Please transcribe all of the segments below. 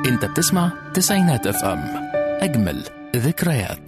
انت بتسمع تسعينات اف ام اجمل ذكريات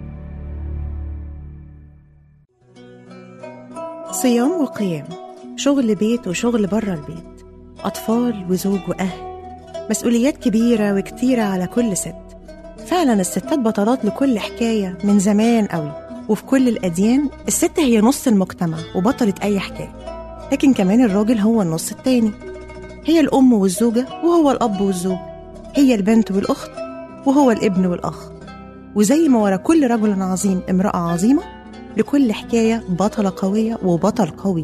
صيام وقيام شغل بيت وشغل بره البيت أطفال وزوج وأهل مسؤوليات كبيرة وكتيرة على كل ست فعلا الستات بطلات لكل حكاية من زمان قوي وفي كل الأديان الست هي نص المجتمع وبطلة أي حكاية لكن كمان الراجل هو النص التاني هي الأم والزوجة وهو الأب والزوج هي البنت والأخت وهو الابن والأخ وزي ما ورا كل رجل عظيم امرأة عظيمة لكل حكاية بطلة قوية وبطل قوي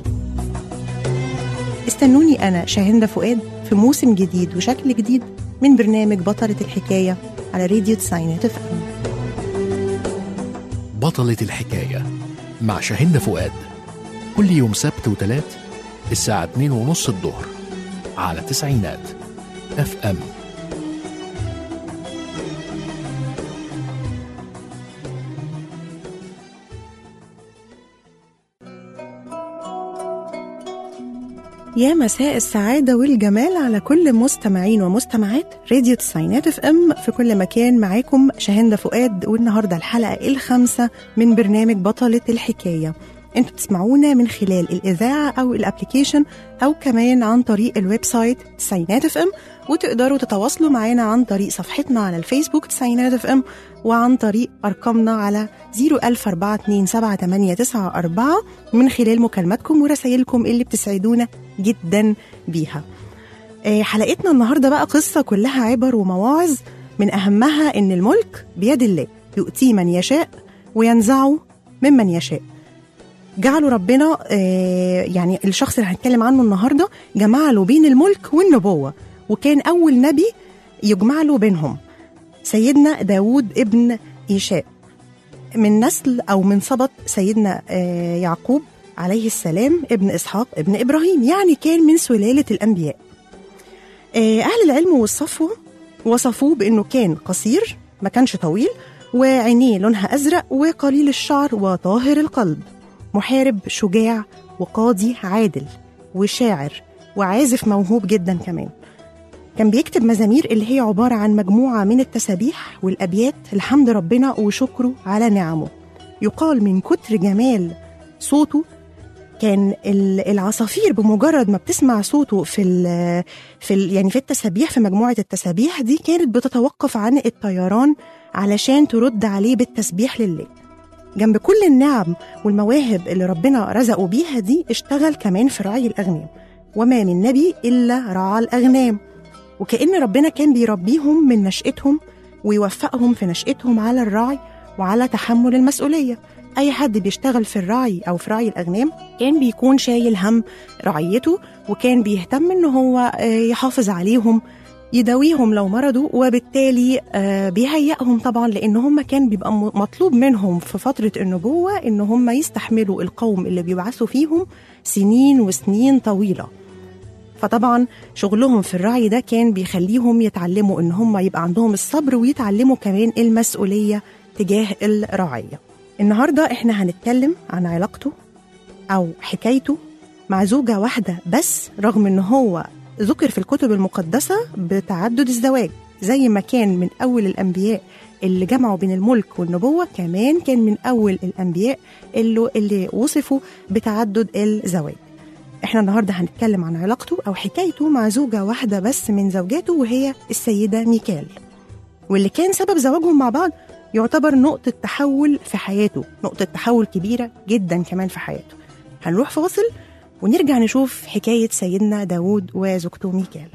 استنوني أنا شاهندة فؤاد في موسم جديد وشكل جديد من برنامج بطلة الحكاية على راديو تسعينات اف ام بطلة الحكاية مع شاهندة فؤاد كل يوم سبت وتلات الساعة 2 ونص الظهر على تسعينات اف ام يا مساء السعادة والجمال على كل مستمعين ومستمعات راديو تسعينات اف ام في كل مكان معاكم شاهندة فؤاد والنهاردة الحلقة الخامسة من برنامج بطلة الحكاية انتوا بتسمعونا من خلال الإذاعة أو الابليكيشن أو كمان عن طريق الويب سايت تسعينات اف ام وتقدروا تتواصلوا معانا عن طريق صفحتنا على الفيسبوك تسعينات اف ام وعن طريق أرقامنا على 004278994 من خلال مكالماتكم ورسائلكم اللي بتسعدونا جدا بيها آه، حلقتنا النهارده بقى قصه كلها عبر ومواعظ من اهمها ان الملك بيد الله يؤتيه من يشاء وينزعه ممن يشاء جعلوا ربنا آه، يعني الشخص اللي هنتكلم عنه النهارده جمع له بين الملك والنبوه وكان اول نبي يجمع له بينهم سيدنا داود ابن إيشاء من نسل أو من سبط سيدنا آه، يعقوب عليه السلام ابن إسحاق ابن إبراهيم يعني كان من سلالة الأنبياء آه، أهل العلم والصفوة وصفوه بأنه كان قصير ما كانش طويل وعينيه لونها أزرق وقليل الشعر وطاهر القلب محارب شجاع وقاضي عادل وشاعر وعازف موهوب جدا كمان كان بيكتب مزامير اللي هي عبارة عن مجموعة من التسابيح والأبيات الحمد ربنا وشكره على نعمه يقال من كتر جمال صوته كان ال- العصافير بمجرد ما بتسمع صوته في ال في ال يعني في التسابيح في مجموعة التسابيح دي كانت بتتوقف عن الطيران علشان ترد عليه بالتسبيح لله جنب كل النعم والمواهب اللي ربنا رزقه بيها دي اشتغل كمان في رعي الأغنام وما من نبي إلا رعى الأغنام وكأن ربنا كان بيربيهم من نشأتهم ويوفقهم في نشأتهم على الرعي وعلى تحمل المسؤولية أي حد بيشتغل في الرعي أو في رعي الأغنام كان بيكون شايل هم رعيته وكان بيهتم إن هو آه، يحافظ عليهم يداويهم لو مرضوا وبالتالي آه، بيهيئهم طبعا لأن هم كان بيبقى م- مطلوب منهم في فترة النبوة إن هم يستحملوا القوم اللي بيبعثوا فيهم سنين وسنين طويلة فطبعا شغلهم في الرعي ده كان بيخليهم يتعلموا ان هم يبقى عندهم الصبر ويتعلموا كمان المسؤوليه تجاه الرعيه. النهارده احنا هنتكلم عن علاقته او حكايته مع زوجه واحده بس رغم ان هو ذكر في الكتب المقدسه بتعدد الزواج زي ما كان من اول الانبياء اللي جمعوا بين الملك والنبوه كمان كان من اول الانبياء اللي اللي وصفوا بتعدد الزواج. احنا النهارده هنتكلم عن علاقته او حكايته مع زوجه واحده بس من زوجاته وهي السيده ميكال واللي كان سبب زواجهم مع بعض يعتبر نقطة تحول في حياته نقطة تحول كبيرة جدا كمان في حياته هنروح فاصل ونرجع نشوف حكاية سيدنا داود وزوجته ميكال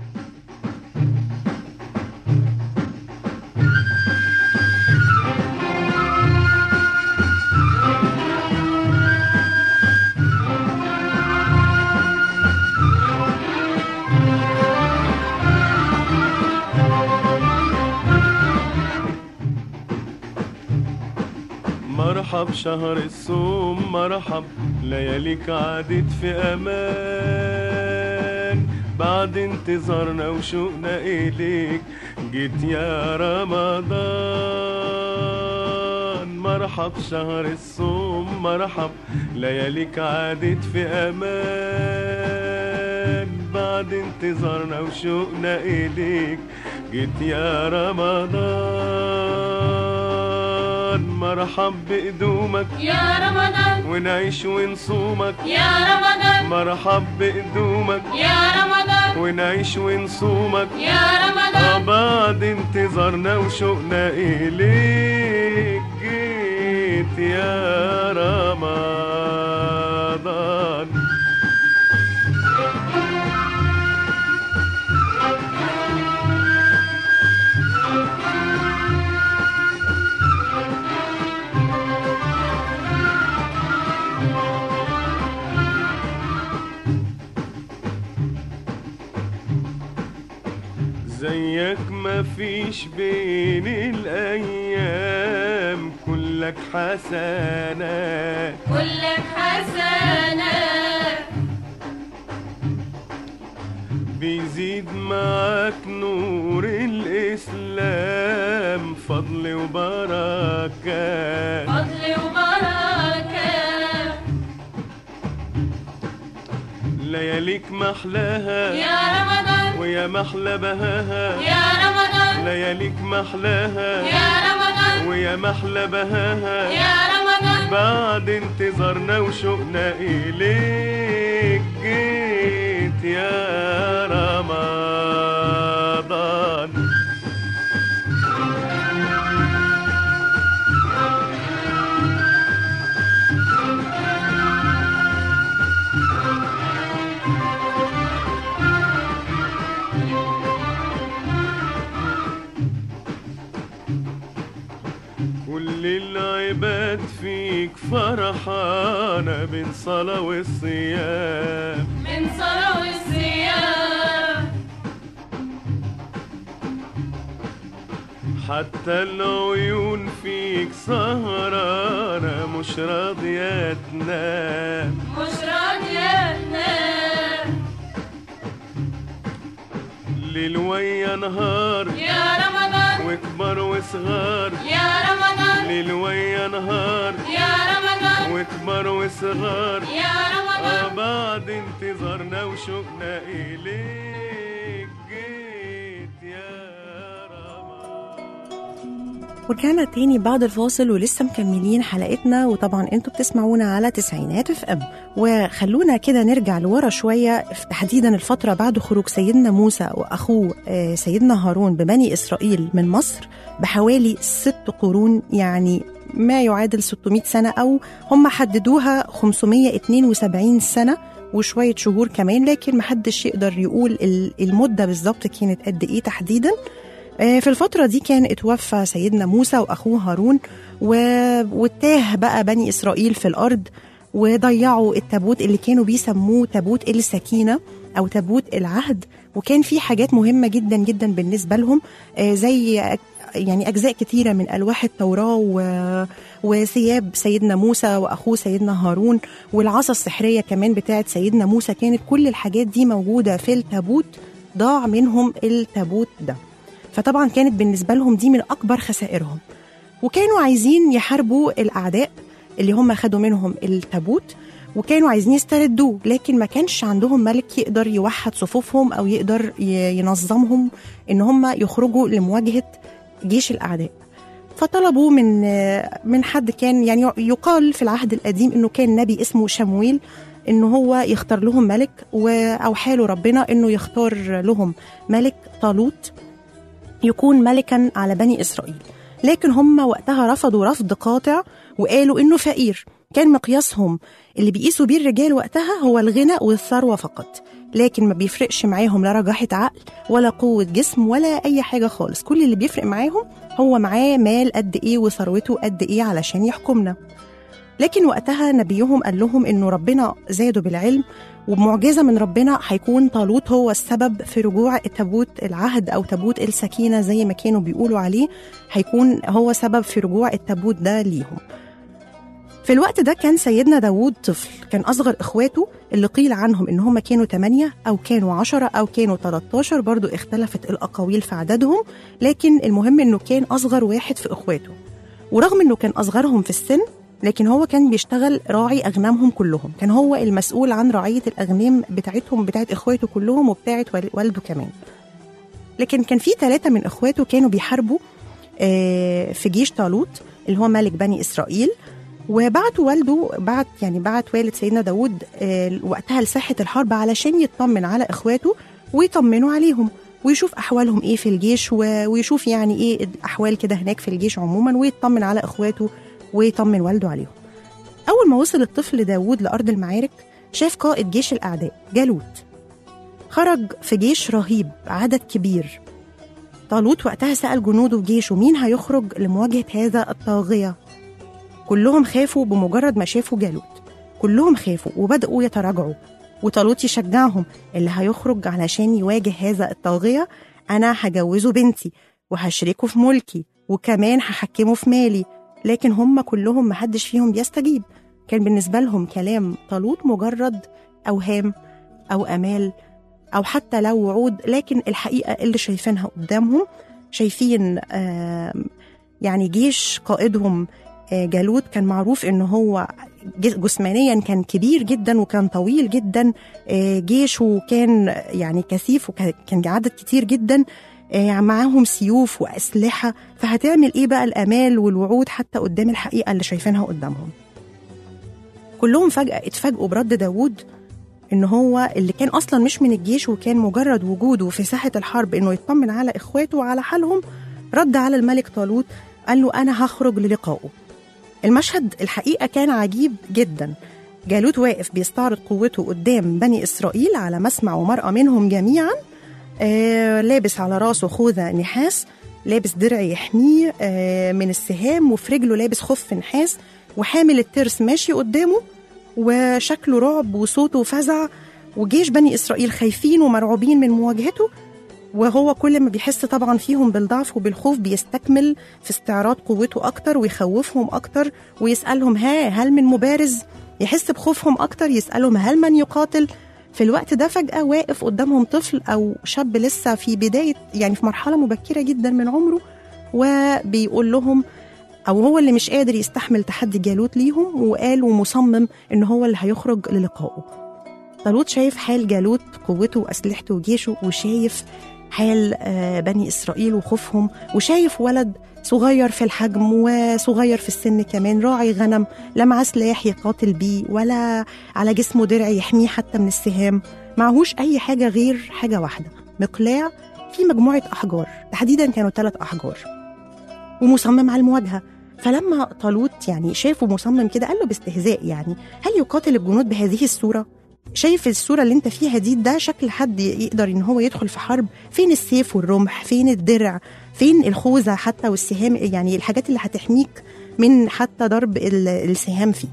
مرحب شهر الصوم مرحب لياليك عادت في امان بعد انتظارنا وشوقنا اليك جيت يا رمضان مرحب شهر الصوم مرحب لياليك عادت في امان بعد انتظارنا وشوقنا إليك جيت يا رمضان مرحب بقدومك يا رمضان ونعيش ونصومك يا رمضان مرحب بقدومك يا رمضان ونعيش ونصومك يا آه رمضان بعد انتظارنا وشوقنا إليك جيت يا رمضان زيك مفيش بين الأيام كلك حسنات كلك حسنات بيزيد معاك نور الإسلام فضل وبركات فضل وبركة لياليك محلاها يا رمضان ويا محلى بهاها يا رمضان لياليك محلاها يا رمضان ويا محلى بهاها يا رمضان بعد انتظارنا وشوقنا إليك جيت يا رمضان كل العباد فيك فرحانة بين صلاة والصيام من صلاة والصيام حتى العيون فيك سهرانة مش راضية تنام مش راضية تنام ليل ويا نهار يا رمضان وكبر وصغار يا رمضان ليل ويا نهار يا رمضان وكبر وصغار يا آه رمضان بعد انتظارنا وشوقنا إليك جيت يا رمضان ورجعنا تاني بعد الفاصل ولسه مكملين حلقتنا وطبعا انتوا بتسمعونا على تسعينات اف ام وخلونا كده نرجع لورا شويه في تحديدا الفتره بعد خروج سيدنا موسى واخوه آه، سيدنا هارون ببني اسرائيل من مصر بحوالي ست قرون يعني ما يعادل 600 سنه او هم حددوها 572 سنه وشويه شهور كمان لكن محدش يقدر يقول ال- المده بالظبط كانت قد ايه تحديدا آه، في الفترة دي كان اتوفى سيدنا موسى وأخوه هارون و... وتاه بقى بني إسرائيل في الأرض وضيعوا التابوت اللي كانوا بيسموه تابوت السكينة أو تابوت العهد وكان في حاجات مهمة جدا جدا بالنسبة لهم آه، زي أك- يعني أجزاء كتيرة من ألواح التوراة و... وثياب سيدنا موسى وأخوه سيدنا هارون والعصا السحرية كمان بتاعت سيدنا موسى كانت كل الحاجات دي موجودة في التابوت ضاع منهم التابوت ده فطبعا كانت بالنسبة لهم دي من أكبر خسائرهم وكانوا عايزين يحاربوا الأعداء اللي هم خدوا منهم التابوت وكانوا عايزين يستردوه لكن ما كانش عندهم ملك يقدر يوحد صفوفهم أو يقدر ي- ينظمهم إن هم يخرجوا لمواجهة جيش الأعداء فطلبوا من من حد كان يعني يقال في العهد القديم انه كان نبي اسمه شمويل انه هو يختار لهم ملك واوحى له ربنا انه يختار لهم ملك طالوت يكون ملكا على بني اسرائيل لكن هم وقتها رفضوا رفض قاطع وقالوا انه فقير كان مقياسهم اللي بيقيسوا بيه الرجال وقتها هو الغنى والثروه فقط لكن ما بيفرقش معاهم لا رجاحه عقل ولا قوه جسم ولا اي حاجه خالص كل اللي بيفرق معاهم هو معاه مال قد ايه وثروته قد ايه علشان يحكمنا لكن وقتها نبيهم قال لهم انه ربنا زاده بالعلم وبمعجزه من ربنا هيكون طالوت هو السبب في رجوع تابوت العهد او تابوت السكينه زي ما كانوا بيقولوا عليه هيكون هو سبب في رجوع التابوت ده ليهم في الوقت ده كان سيدنا داوود طفل كان أصغر إخواته اللي قيل عنهم إن هم كانوا 8 أو كانوا 10 أو كانوا 13 برضو اختلفت الأقاويل في عددهم لكن المهم إنه كان أصغر واحد في إخواته ورغم إنه كان أصغرهم في السن لكن هو كان بيشتغل راعي أغنامهم كلهم كان هو المسؤول عن رعاية الأغنام بتاعتهم بتاعت إخواته كلهم وبتاعت وال- والده كمان لكن كان في ثلاثة من إخواته كانوا بيحاربوا آه، في جيش طالوت اللي هو ملك بني إسرائيل وبعتوا والده بعت يعني بعت والد سيدنا داود آه، وقتها لساحة الحرب علشان يطمن على إخواته ويطمنوا عليهم ويشوف أحوالهم إيه في الجيش و- ويشوف يعني إيه الأحوال كده هناك في الجيش عموما ويطمن على إخواته ويطمن والده عليهم أول ما وصل الطفل داود لأرض المعارك شاف قائد جيش الأعداء جالوت خرج في جيش رهيب عدد كبير طالوت وقتها سأل جنوده وجيشه مين هيخرج لمواجهة هذا الطاغية كلهم خافوا بمجرد ما شافوا جالوت كلهم خافوا وبدأوا يتراجعوا وطالوت يشجعهم اللي هيخرج علشان يواجه هذا الطاغية أنا هجوزه بنتي وهشركه في ملكي وكمان هحكمه في مالي لكن هم كلهم محدش فيهم بيستجيب كان بالنسبة لهم كلام طالوت مجرد أوهام أو أمال أو حتى لو وعود لكن الحقيقة اللي شايفينها قدامهم شايفين آم، يعني جيش قائدهم آه، جالوت كان معروف ان هو جس- جسمانيا كان كبير جدا وكان طويل جدا آه، جيشه كان يعني كثيف وكان عدد كتير جدا آه، معاهم سيوف وأسلحة فهتعمل إيه بقى الآمال والوعود حتى قدام الحقيقة اللي شايفينها قدامهم كلهم فجأة اتفاجئوا برد داوود إن هو اللي كان أصلا مش من الجيش وكان مجرد وجوده في ساحة الحرب إنه يطمن على إخواته وعلى حالهم رد على الملك طالوت قال له أنا هخرج للقائه المشهد الحقيقة كان عجيب جدا جالوت واقف بيستعرض قوته قدام بني إسرائيل على مسمع ومرأة منهم جميعا آه لابس على راسه خوذة نحاس لابس درع يحميه آه من السهام وفي رجله لابس خف نحاس وحامل الترس ماشي قدامه وشكله رعب وصوته فزع وجيش بني إسرائيل خايفين ومرعوبين من مواجهته وهو كل ما بيحس طبعا فيهم بالضعف وبالخوف بيستكمل في استعراض قوته أكتر ويخوفهم أكتر ويسألهم ها هل من مبارز يحس بخوفهم أكتر يسألهم هل من يقاتل في الوقت ده فجأة واقف قدامهم طفل أو شاب لسه في بداية يعني في مرحلة مبكرة جدا من عمره وبيقول لهم أو هو اللي مش قادر يستحمل تحدي جالوت ليهم وقال ومصمم إن هو اللي هيخرج للقائه طالوت شايف حال جالوت قوته وأسلحته وجيشه وشايف حال آه، بني إسرائيل وخوفهم وشايف ولد صغير في الحجم وصغير في السن كمان راعي غنم لا معاه سلاح يقاتل بيه ولا على جسمه درع يحميه حتى من السهام معهوش أي حاجة غير حاجة واحدة مقلاع في مجموعة أحجار تحديدا كانوا ثلاث أحجار ومصمم على المواجهة فلما طالوت يعني شافه مصمم كده قال له باستهزاء يعني هل يقاتل الجنود بهذه الصورة؟ شايف الصورة اللي انت فيها دي ده شكل حد يقدر ان هو يدخل في حرب فين السيف والرمح فين الدرع فين الخوذة حتى والسهام يعني الحاجات اللي هتحميك من حتى ضرب ال- السهام فيك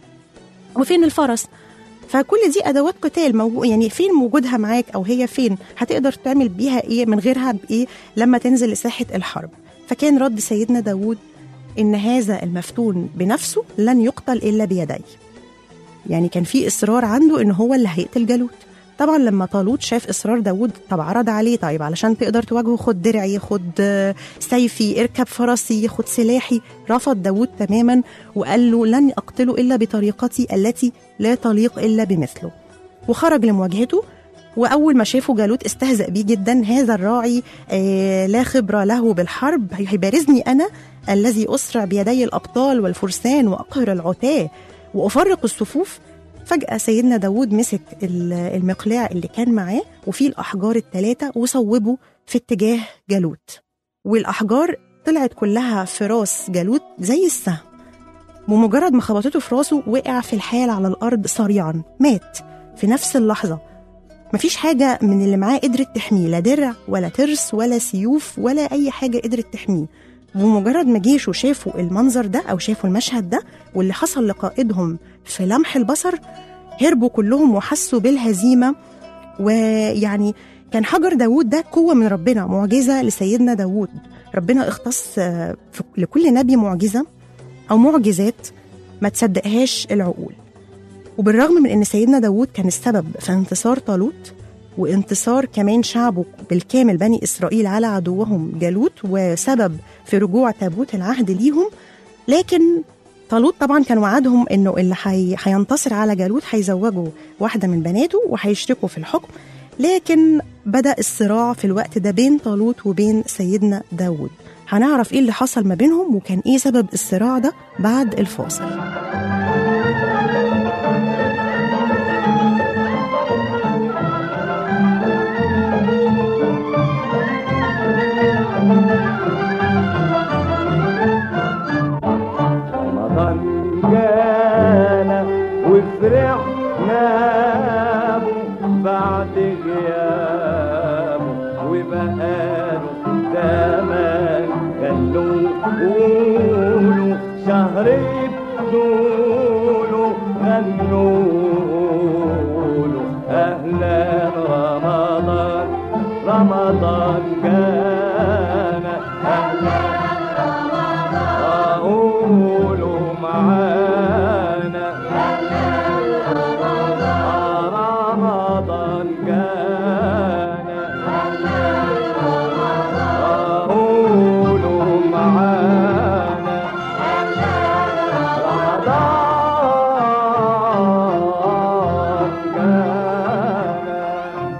وفين الفرس فكل دي ادوات قتال موجود يعني فين وجودها معاك او هي فين هتقدر تعمل بيها ايه من غيرها بايه لما تنزل لساحه الحرب فكان رد سيدنا داود ان هذا المفتون بنفسه لن يقتل الا بيدي يعني كان في اصرار عنده ان هو اللي هيقتل جالوت طبعا لما طالوت شاف اصرار داود طب عرض عليه طيب علشان تقدر تواجهه خد درعي خد آه، سيفي اركب فرسي خد سلاحي رفض داود تماما وقال له لن اقتله الا بطريقتي التي لا تليق الا بمثله وخرج لمواجهته واول ما شافه جالوت استهزأ بيه جدا هذا الراعي آه لا خبره له بالحرب هيبارزني انا الذي اسرع بيدي الابطال والفرسان واقهر العتاه وافرق الصفوف فجأة سيدنا داود مسك ال- المقلاع اللي كان معاه وفيه الأحجار التلاتة وصوبه في اتجاه جالوت والأحجار طلعت كلها في راس جالوت زي السهم بمجرد ما خبطته في راسه وقع في الحال على الأرض صريعا مات في نفس اللحظة مفيش حاجة من اللي معاه قدرت تحميه لا درع ولا ترس ولا سيوف ولا أي حاجة قدرت تحميه ومجرد ما جيشه شافوا المنظر ده أو شافوا المشهد ده واللي حصل لقائدهم في لمح البصر هربوا كلهم وحسوا بالهزيمة ويعني كان حجر داوود ده قوة من ربنا معجزة لسيدنا داوود ربنا اختص آه، في- لكل نبي معجزة أو معجزات ما تصدقهاش العقول وبالرغم من ان سيدنا داوود كان السبب في انتصار طالوت وانتصار كمان شعبه بالكامل بني اسرائيل على عدوهم جالوت وسبب في رجوع تابوت العهد ليهم لكن طالوت طبعا كان وعدهم انه اللي حي... هينتصر على جالوت هيزوجوا واحده من بناته وهيشركوا في الحكم لكن بدا الصراع في الوقت ده بين طالوت وبين سيدنا داود هنعرف ايه اللي حصل ما بينهم وكان ايه سبب الصراع ده بعد الفاصل رمضان جانا وفرحنا به بعد غيابه وبقاله زمان خلوه قولوا شهر بطوله غنوله أهلا رمضان رمضان جانا أهلا قولوا معانا رمضان جانا قولوا معانا رمضان جانا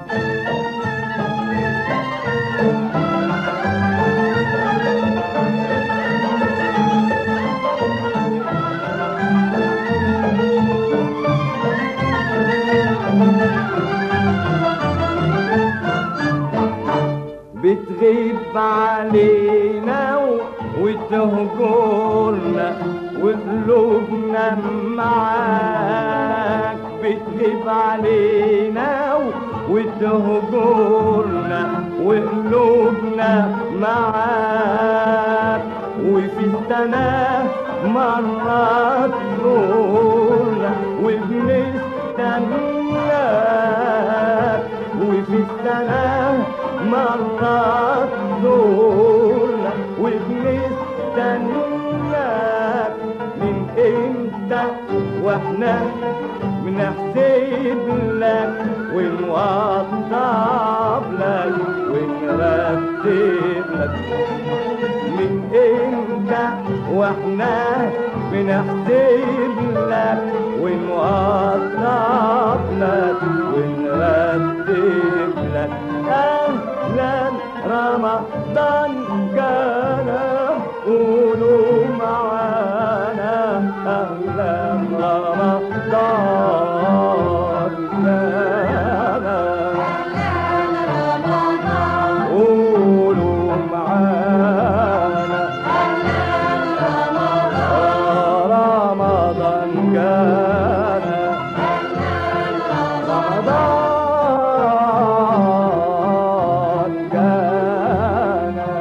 بتغيب علينا و- وتهجرنا وقلوبنا معاك بتغيب علينا و- وتهجرنا وقلوبنا معاك وفي السنة مرات نورنا وبنستناك وفي السنة مرات نورنا وبنستناك من امتى واحنا بنحسب لك ونوضب لك ونرتب لك من امتى واحنا بنحسب لك ونوضب لك ونرتب لك اهلا رمضان جانا قولوا معانا اهلا رمضان جانا قولوا معانا رمضان جانا رمضان جانا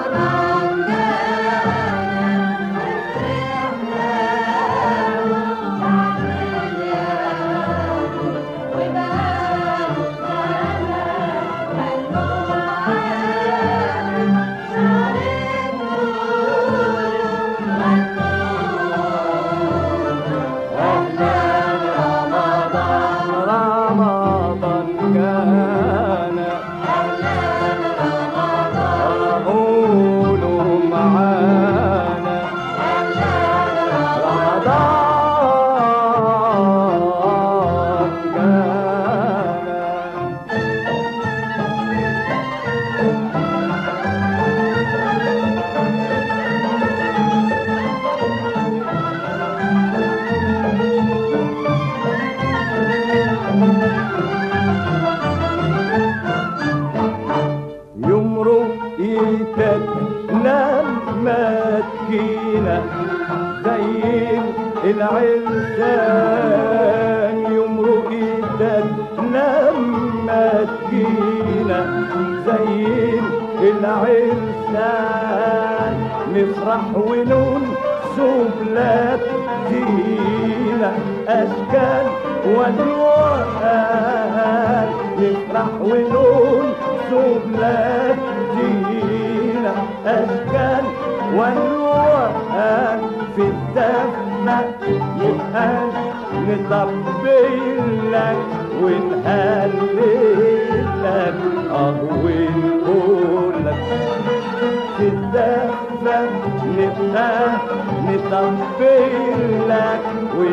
رمضان جانا قولوا معانا رمضان جانا يمرق ايدك لما تجينا زي العرسان يمرق ايدك لما تجينا زي العرسان نفرح ونون سبلات زينة أشكال والوان نفرح ونون سبلات زينة أشكال والوان في الدفنة نبقى نطبل لك ونهلل لك اه ونقول لك في الدفنة نبقى آه نصفر لك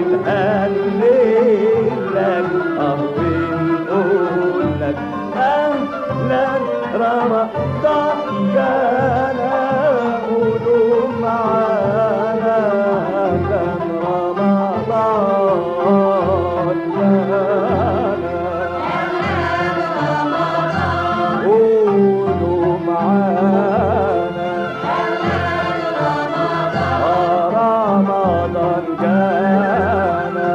ونهلل لك اه ونقول لك اهلا رمضان جانا قولوا معانا كان رمضان جانا قولوا معانا رمضان جانا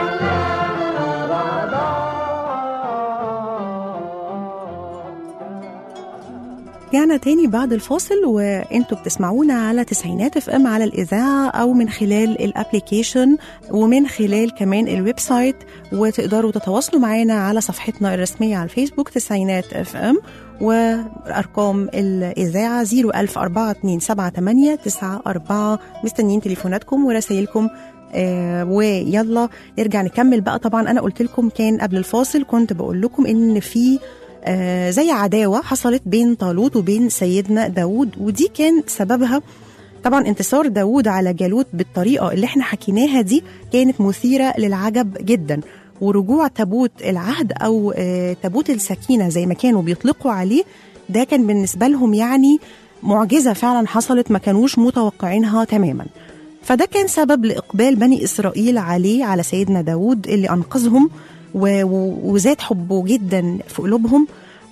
رجعنا تاني بعد الفاصل وانتوا بتسمعونا على تسعينات اف ام على الاذاعه او من خلال الابليكيشن ومن خلال كمان الويب سايت وتقدروا تتواصلوا معانا على صفحتنا الرسميه على الفيسبوك تسعينات اف ام وارقام الاذاعه 010427894 مستنيين تليفوناتكم ورسائلكم آه ويلا نرجع نكمل بقى طبعا انا قلت لكم كان قبل الفاصل كنت بقول لكم ان في آه زي عداوة حصلت بين طالوت وبين سيدنا داود ودي كان سببها طبعا انتصار داود على جالوت بالطريقة اللي احنا حكيناها دي كانت مثيرة للعجب جدا ورجوع تابوت العهد أو آه تابوت السكينة زي ما كانوا بيطلقوا عليه ده كان بالنسبة لهم يعني معجزة فعلا حصلت ما كانوش متوقعينها تماما فده كان سبب لإقبال بني إسرائيل عليه على سيدنا داود اللي أنقذهم و- و- وزاد حبه جدا في قلوبهم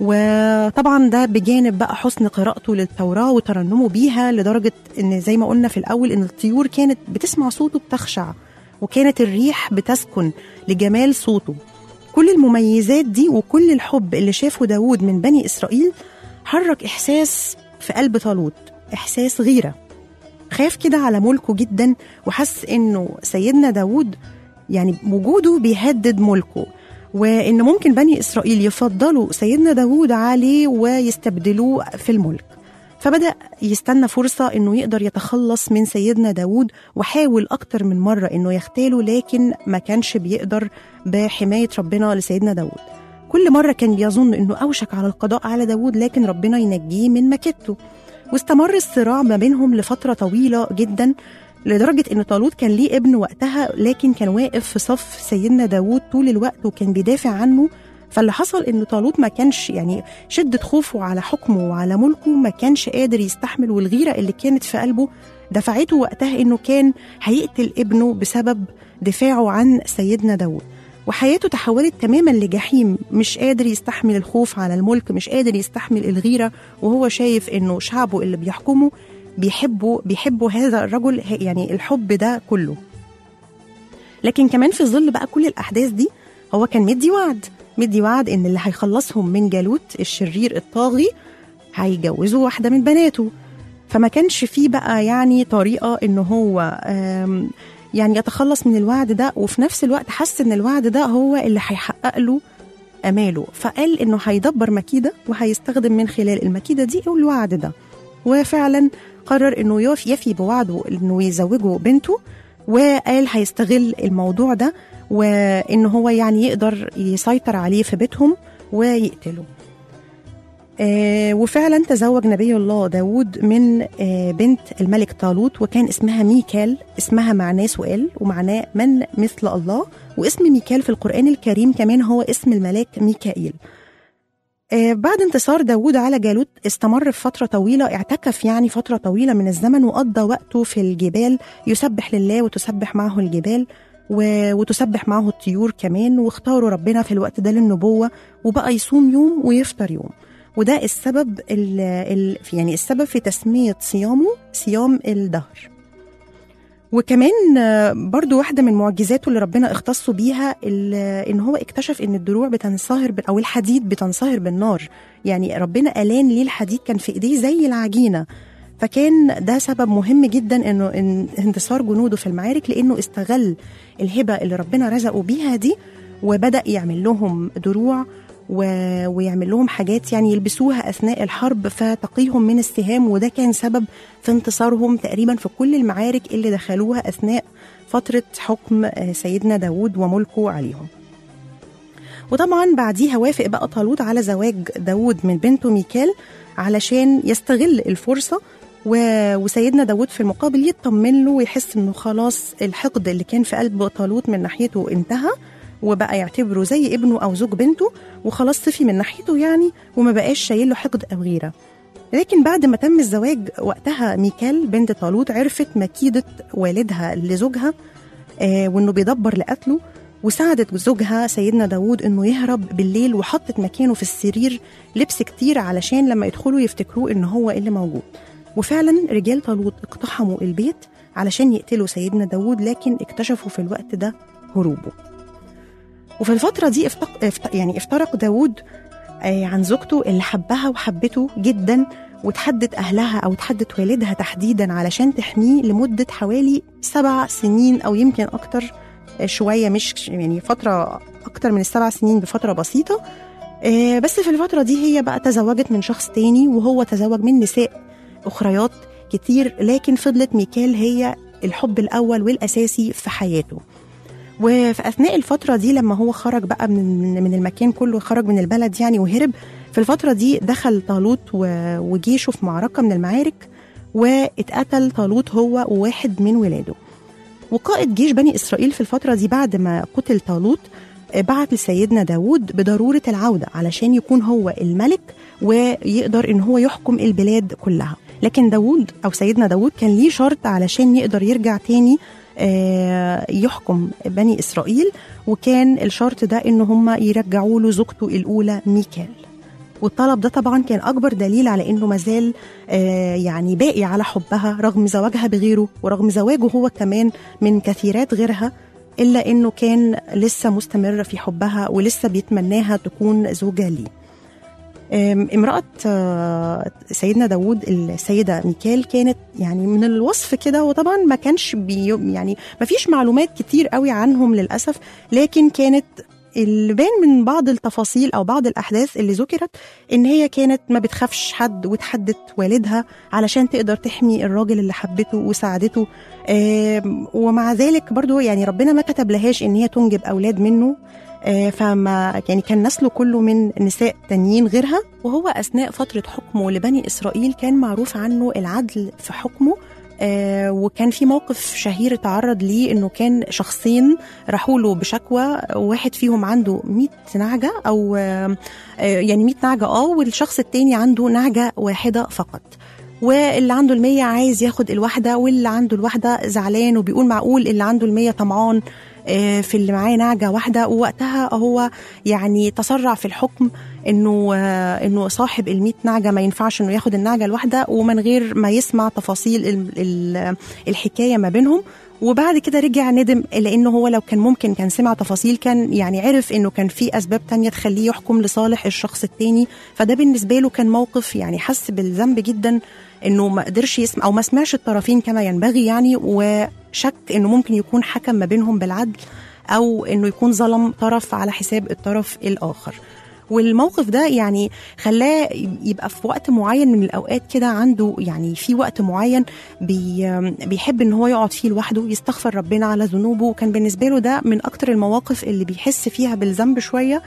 وطبعا ده بجانب بقى حسن قراءته للتوراة وترنمه بيها لدرجة ان زي ما قلنا في الأول ان الطيور كانت بتسمع صوته بتخشع وكانت الريح بتسكن لجمال صوته كل المميزات دي وكل الحب اللي شافه داود من بني إسرائيل حرك إحساس في قلب طالوت إحساس غيرة خاف كده على ملكه جدا وحس انه سيدنا داود يعني وجوده بيهدد ملكه وان ممكن بني اسرائيل يفضلوا سيدنا داود عليه ويستبدلوه في الملك فبدأ يستنى فرصة انه يقدر يتخلص من سيدنا داود وحاول اكتر من مرة انه يغتاله لكن ما كانش بيقدر بحماية ربنا لسيدنا داود كل مرة كان بيظن انه اوشك على القضاء على داود لكن ربنا ينجيه من مكيدته واستمر الصراع ما بينهم لفترة طويلة جدا لدرجة إن طالوت كان ليه ابن وقتها لكن كان واقف في صف سيدنا داوود طول الوقت وكان بيدافع عنه فاللي حصل إن طالوت ما كانش يعني شدة خوفه على حكمه وعلى ملكه ما كانش قادر يستحمل والغيرة اللي كانت في قلبه دفعته وقتها إنه كان هيقتل ابنه بسبب دفاعه عن سيدنا داوود وحياته تحولت تماما لجحيم مش قادر يستحمل الخوف على الملك مش قادر يستحمل الغيرة وهو شايف إنه شعبه اللي بيحكمه بيحبوا بيحبوا هذا الرجل ه- يعني الحب ده كله لكن كمان في ظل بقى كل الأحداث دي هو كان مدي وعد مدي وعد إن اللي هيخلصهم من جالوت الشرير الطاغي هيجوزوا واحدة من بناته فما كانش فيه بقى يعني طريقة إن هو آم، يعني يتخلص من الوعد ده وفي نفس الوقت حس إن الوعد ده هو اللي هيحقق له أماله فقال إنه هيدبر مكيدة وهيستخدم من خلال المكيدة دي الوعد ده وفعلا قرر انه يف- يفي بوعده انه يزوجه بنته وقال هيستغل الموضوع ده وان هو يعني يقدر يسيطر عليه في بيتهم ويقتله آه وفعلا تزوج نبي الله داود من آه بنت الملك طالوت وكان اسمها ميكال اسمها معناه سؤال ومعناه من مثل الله واسم ميكال في القرآن الكريم كمان هو اسم الملاك ميكائيل آه، بعد انتصار داوود على جالوت استمر في فترة طويلة اعتكف يعني فترة طويلة من الزمن وقضى وقته في الجبال يسبح لله وتسبح معه الجبال و- وتسبح معه الطيور كمان واختاروا ربنا في الوقت ده للنبوة وبقى يصوم يوم ويفطر يوم وده السبب ال ال يعني السبب في تسمية صيامه صيام الدهر وكمان آه، برضو واحدة من معجزاته اللي ربنا اختصه بيها ال- ان هو اكتشف ان الدروع بتنصهر بال- او الحديد بتنصهر بالنار يعني ربنا ألان ليه الحديد كان في ايديه زي العجينة فكان ده سبب مهم جدا انه إن انتصار جنوده في المعارك لانه استغل الهبة اللي ربنا رزقه بيها دي وبدأ يعمل لهم دروع و... ويعمل لهم حاجات يعني يلبسوها اثناء الحرب فتقيهم من السهام وده كان سبب في انتصارهم تقريبا في كل المعارك اللي دخلوها اثناء فتره حكم آه، سيدنا داود وملكه عليهم. وطبعا بعديها وافق بقى طالوت على زواج داود من بنته ميكال علشان يستغل الفرصه و- وسيدنا داود في المقابل يطمن له ويحس انه خلاص الحقد اللي كان في قلب طالوت من ناحيته انتهى وبقى يعتبره زي ابنه او زوج بنته وخلاص صفي من ناحيته يعني وما بقاش شايل له حقد او غيره لكن بعد ما تم الزواج وقتها ميكال بنت طالوت عرفت مكيدة والدها لزوجها آه وانه بيدبر لقتله وساعدت زوجها سيدنا داود انه يهرب بالليل وحطت مكانه في السرير لبس كتير علشان لما يدخلوا يفتكروه ان هو اللي موجود وفعلا رجال طالوت اقتحموا البيت علشان يقتلوا سيدنا داود لكن اكتشفوا في الوقت ده هروبه وفي الفترة دي افتق... افت... يعني افترق داود آه، عن زوجته اللي حبها وحبته جدا وتحدت أهلها أو تحدت والدها تحديدا علشان تحميه لمدة حوالي سبع سنين أو يمكن أكتر آه، شوية مش يعني فترة أكتر من السبع سنين بفترة بسيطة آه، بس في الفترة دي هي بقى تزوجت من شخص تاني وهو تزوج من نساء أخريات كتير لكن فضلت ميكال هي الحب الأول والأساسي في حياته وفي اثناء الفتره دي لما هو خرج بقى من من المكان كله خرج من البلد يعني وهرب في الفتره دي دخل طالوت و- وجيشه في معركه من المعارك واتقتل طالوت هو وواحد من ولاده وقائد جيش بني اسرائيل في الفتره دي بعد ما قتل طالوت آه، بعت لسيدنا داود بضروره العوده علشان يكون هو الملك ويقدر ان هو يحكم البلاد كلها لكن داود او سيدنا داود كان ليه شرط علشان يقدر يرجع تاني آه، يحكم بني اسرائيل وكان الشرط ده ان هم يرجعوا له زوجته الاولى ميكال والطلب ده طبعا كان اكبر دليل على انه مازال آه، يعني باقي على حبها رغم زواجها بغيره ورغم زواجه هو كمان من كثيرات غيرها الا انه كان لسه مستمر في حبها ولسه بيتمناها تكون زوجة ليه أم، امرأة آه، سيدنا داود السيدة ميكال كانت يعني من الوصف كده وطبعا ما كانش بي يعني ما فيش معلومات كتير قوي عنهم للأسف لكن كانت اللي بان من بعض التفاصيل او بعض الاحداث اللي ذكرت ان هي كانت ما بتخافش حد وتحدت والدها علشان تقدر تحمي الراجل اللي حبته وساعدته آم، ومع ذلك برضو يعني ربنا ما كتب لهاش ان هي تنجب اولاد منه آه، فما يعني كان نسله كله من نساء تانيين غيرها وهو اثناء فتره حكمه لبني اسرائيل كان معروف عنه العدل في حكمه آه وكان في موقف شهير اتعرض ليه انه كان شخصين راحوا له بشكوى واحد فيهم عنده 100 نعجه او آه آه، يعني 100 نعجه اه والشخص التاني عنده نعجه واحده فقط واللي عنده المية عايز ياخد الواحدة واللي عنده الواحدة زعلان وبيقول معقول اللي عنده المية طمعان آه، في اللي معاه نعجة واحدة ووقتها هو يعني تسرع في الحكم انه آه، انه صاحب ال نعجة ما ينفعش انه ياخد النعجة الواحدة ومن غير ما يسمع تفاصيل ال- ال- الحكاية ما بينهم وبعد كده رجع ندم لانه هو لو كان ممكن كان سمع تفاصيل كان يعني عرف انه كان في اسباب تانية تخليه يحكم لصالح الشخص التاني فده بالنسبه له كان موقف يعني حس بالذنب جدا انه ما قدرش يسمع او ما سمعش الطرفين كما ينبغي يعني وشك انه ممكن يكون حكم ما بينهم بالعدل او انه يكون ظلم طرف على حساب الطرف الاخر والموقف ده يعني خلاه يبقى في وقت معين من الاوقات كده عنده يعني في وقت معين بي بيحب ان هو يقعد فيه لوحده يستغفر ربنا على ذنوبه وكان بالنسبه له ده من اكتر المواقف اللي بيحس فيها بالذنب شويه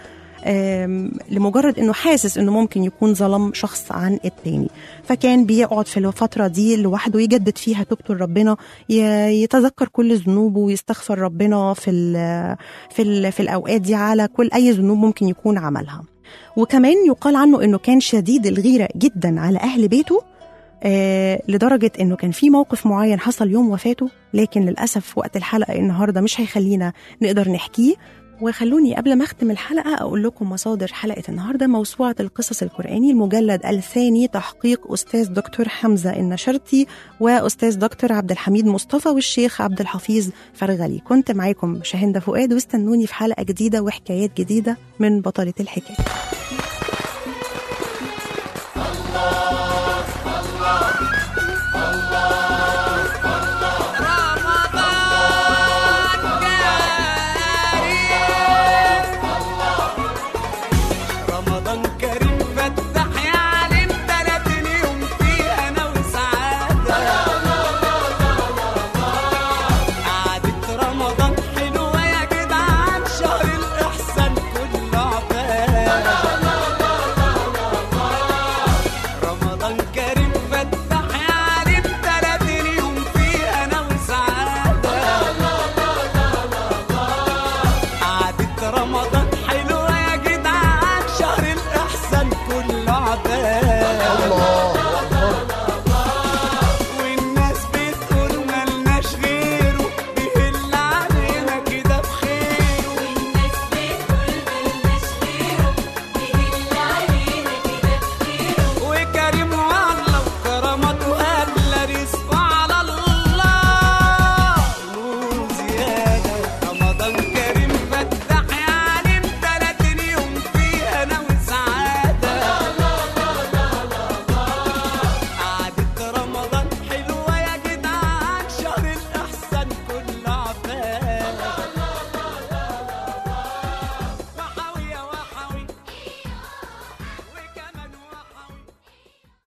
آم، لمجرد انه حاسس انه ممكن يكون ظلم شخص عن التاني فكان بيقعد في الفتره دي لوحده يجدد فيها توبته لربنا ي- يتذكر كل ذنوبه ويستغفر ربنا في ال في ال في الاوقات دي على كل اي ذنوب ممكن يكون عملها وكمان يقال عنه انه كان شديد الغيره جدا على اهل بيته آه لدرجه انه كان في موقف معين حصل يوم وفاته لكن للاسف وقت الحلقه النهارده مش هيخلينا نقدر نحكيه وخلوني قبل ما اختم الحلقه اقول لكم مصادر حلقه النهارده موسوعه القصص القراني المجلد الثاني تحقيق استاذ دكتور حمزه النشرتي واستاذ دكتور عبد الحميد مصطفى والشيخ عبد الحفيظ فرغلي كنت معاكم شاهندة فؤاد واستنوني في حلقه جديده وحكايات جديده من بطله الحكايه